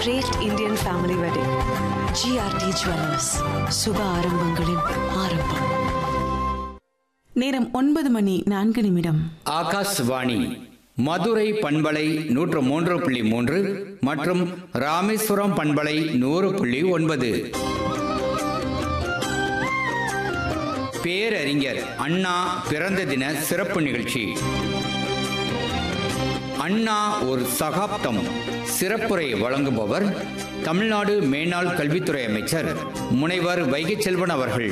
great Indian family wedding. GRT Jewelers. சுப ஆரம்பங்களின் ஆரம்பம் நேரம் ஒன்பது மணி நான்கு நிமிடம் ஆகாஷ்வாணி மதுரை பண்பலை நூற்று மூன்று புள்ளி மூன்று மற்றும் ராமேஸ்வரம் பண்பலை நூறு புள்ளி ஒன்பது பேரறிஞர் அண்ணா பிறந்த தின சிறப்பு நிகழ்ச்சி அண்ணா ஒரு சகாப்தம் சிறப்புரை வழங்குபவர் தமிழ்நாடு மேனாள் கல்வித்துறை அமைச்சர் முனைவர் வைகை செல்வன் அவர்கள்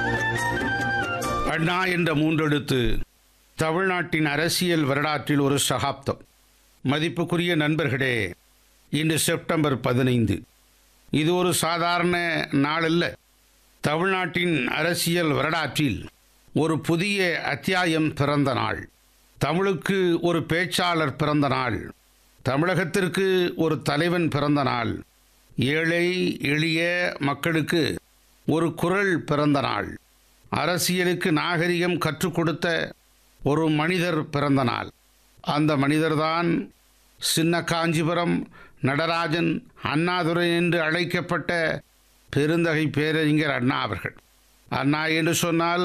அண்ணா என்ற மூன்றெழுத்து தமிழ்நாட்டின் அரசியல் வரலாற்றில் ஒரு சகாப்தம் மதிப்புக்குரிய நண்பர்களே இன்று செப்டம்பர் பதினைந்து இது ஒரு சாதாரண நாளல்ல தமிழ்நாட்டின் அரசியல் வரலாற்றில் ஒரு புதிய அத்தியாயம் பிறந்த நாள் தமிழுக்கு ஒரு பேச்சாளர் பிறந்த நாள் தமிழகத்திற்கு ஒரு தலைவன் பிறந்த நாள் ஏழை எளிய மக்களுக்கு ஒரு குரல் பிறந்த நாள் அரசியலுக்கு நாகரிகம் கற்றுக் கொடுத்த ஒரு மனிதர் பிறந்த நாள் அந்த மனிதர்தான் சின்ன காஞ்சிபுரம் நடராஜன் அண்ணாதுரை என்று அழைக்கப்பட்ட பெருந்தகை பேரறிஞர் அண்ணா அவர்கள் அண்ணா என்று சொன்னால்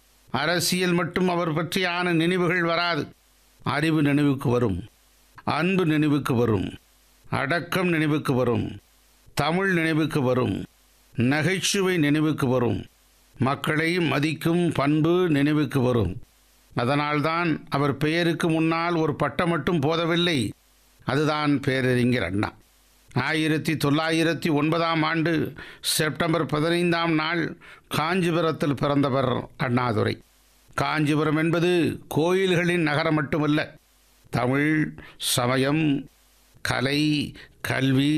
அரசியல் மட்டும் அவர் பற்றியான நினைவுகள் வராது அறிவு நினைவுக்கு வரும் அன்பு நினைவுக்கு வரும் அடக்கம் நினைவுக்கு வரும் தமிழ் நினைவுக்கு வரும் நகைச்சுவை நினைவுக்கு வரும் மக்களை மதிக்கும் பண்பு நினைவுக்கு வரும் அதனால்தான் அவர் பெயருக்கு முன்னால் ஒரு பட்டம் மட்டும் போதவில்லை அதுதான் பேரறிஞர் அண்ணா ஆயிரத்தி தொள்ளாயிரத்தி ஒன்பதாம் ஆண்டு செப்டம்பர் பதினைந்தாம் நாள் காஞ்சிபுரத்தில் பிறந்தவர் அண்ணாதுரை காஞ்சிபுரம் என்பது கோயில்களின் நகரம் மட்டுமல்ல தமிழ் சமயம் கலை கல்வி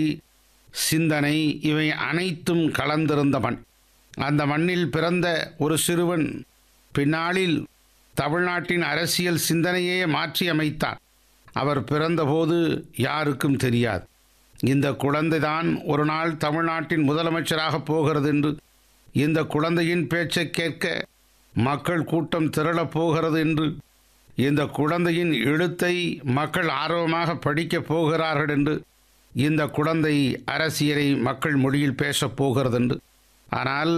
சிந்தனை இவை அனைத்தும் கலந்திருந்த மண் அந்த மண்ணில் பிறந்த ஒரு சிறுவன் பின்னாளில் தமிழ்நாட்டின் அரசியல் சிந்தனையே மாற்றி அமைத்தார் அவர் பிறந்தபோது யாருக்கும் தெரியாது இந்த குழந்தைதான் ஒரு நாள் தமிழ்நாட்டின் முதலமைச்சராக போகிறது என்று இந்த குழந்தையின் பேச்சை கேட்க மக்கள் கூட்டம் திரளப் போகிறது என்று இந்த குழந்தையின் எழுத்தை மக்கள் ஆர்வமாக படிக்கப் போகிறார்கள் என்று இந்த குழந்தை அரசியலை மக்கள் மொழியில் பேசப் போகிறது என்று ஆனால்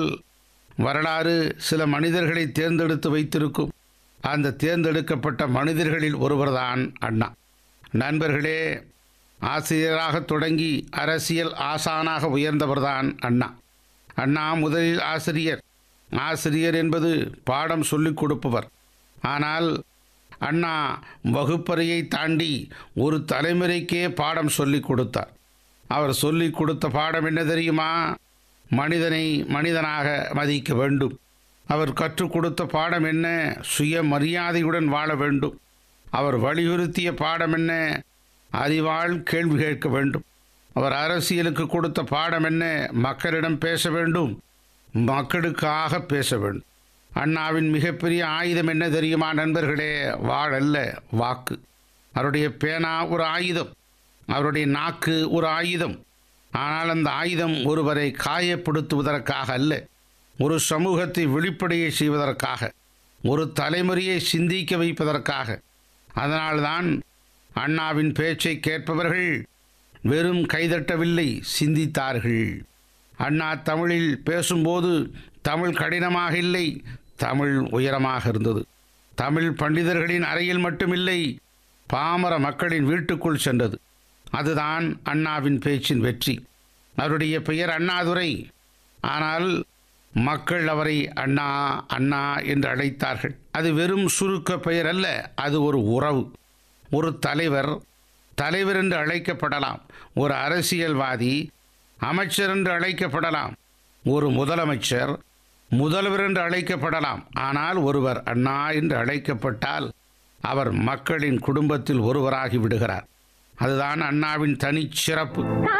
வரலாறு சில மனிதர்களை தேர்ந்தெடுத்து வைத்திருக்கும் அந்த தேர்ந்தெடுக்கப்பட்ட மனிதர்களில் ஒருவர்தான் அண்ணா நண்பர்களே ஆசிரியராக தொடங்கி அரசியல் ஆசானாக உயர்ந்தவர்தான் அண்ணா அண்ணா முதலில் ஆசிரியர் ஆசிரியர் என்பது பாடம் சொல்லிக் கொடுப்பவர் ஆனால் அண்ணா வகுப்பறையை தாண்டி ஒரு தலைமுறைக்கே பாடம் சொல்லிக் கொடுத்தார் அவர் சொல்லிக் கொடுத்த பாடம் என்ன தெரியுமா மனிதனை மனிதனாக மதிக்க வேண்டும் அவர் கற்றுக் கொடுத்த பாடம் என்ன சுய மரியாதையுடன் வாழ வேண்டும் அவர் வலியுறுத்திய பாடம் என்ன அறிவால் கேள்வி கேட்க வேண்டும் அவர் அரசியலுக்கு கொடுத்த பாடம் என்ன மக்களிடம் பேச வேண்டும் மக்களுக்காக பேச வேண்டும் அண்ணாவின் மிகப்பெரிய ஆயுதம் என்ன தெரியுமா நண்பர்களே வாழல்ல வாக்கு அவருடைய பேனா ஒரு ஆயுதம் அவருடைய நாக்கு ஒரு ஆயுதம் ஆனால் அந்த ஆயுதம் ஒருவரை காயப்படுத்துவதற்காக அல்ல ஒரு சமூகத்தை வெளிப்படைய செய்வதற்காக ஒரு தலைமுறையை சிந்திக்க வைப்பதற்காக அதனால்தான் அண்ணாவின் பேச்சை கேட்பவர்கள் வெறும் கைதட்டவில்லை சிந்தித்தார்கள் அண்ணா தமிழில் பேசும்போது தமிழ் கடினமாக இல்லை தமிழ் உயரமாக இருந்தது தமிழ் பண்டிதர்களின் அறையில் மட்டுமில்லை பாமர மக்களின் வீட்டுக்குள் சென்றது அதுதான் அண்ணாவின் பேச்சின் வெற்றி அவருடைய பெயர் அண்ணாதுரை ஆனால் மக்கள் அவரை அண்ணா அண்ணா என்று அழைத்தார்கள் அது வெறும் சுருக்க பெயர் அல்ல அது ஒரு உறவு ஒரு தலைவர் தலைவர் என்று அழைக்கப்படலாம் ஒரு அரசியல்வாதி அமைச்சர் என்று அழைக்கப்படலாம் ஒரு முதலமைச்சர் முதல்வர் என்று அழைக்கப்படலாம் ஆனால் ஒருவர் அண்ணா என்று அழைக்கப்பட்டால் அவர் மக்களின் குடும்பத்தில் ஒருவராகி விடுகிறார் அதுதான் அண்ணாவின் தனிச்சிறப்பு